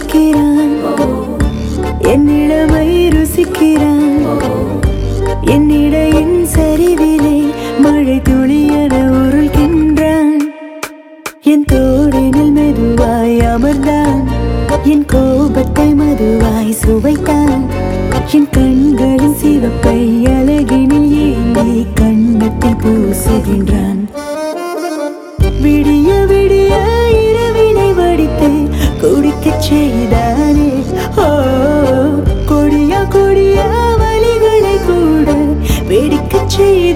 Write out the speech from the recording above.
ரசிக்கிறான் என்னிடமை ருசிக்கிறான் என்னிடையின் சரிவிலே மழை துளியென உருள்கின்றான் என் தோழினில் மெதுவாய் அமர்ந்தான் என் கோபத்தை மதுவாய் சுவைத்தான் என் கண்களின் சிவப்பை அழகினில் ஏந்தி கண்ணத்தில் பூசுகின்றான் விடிய விடிய இரவினை வடித்து குடிக்கச் செய்தானே ஓ கொடிய கொடிய வலிகளை கூட வெடிக்கச் செய்ய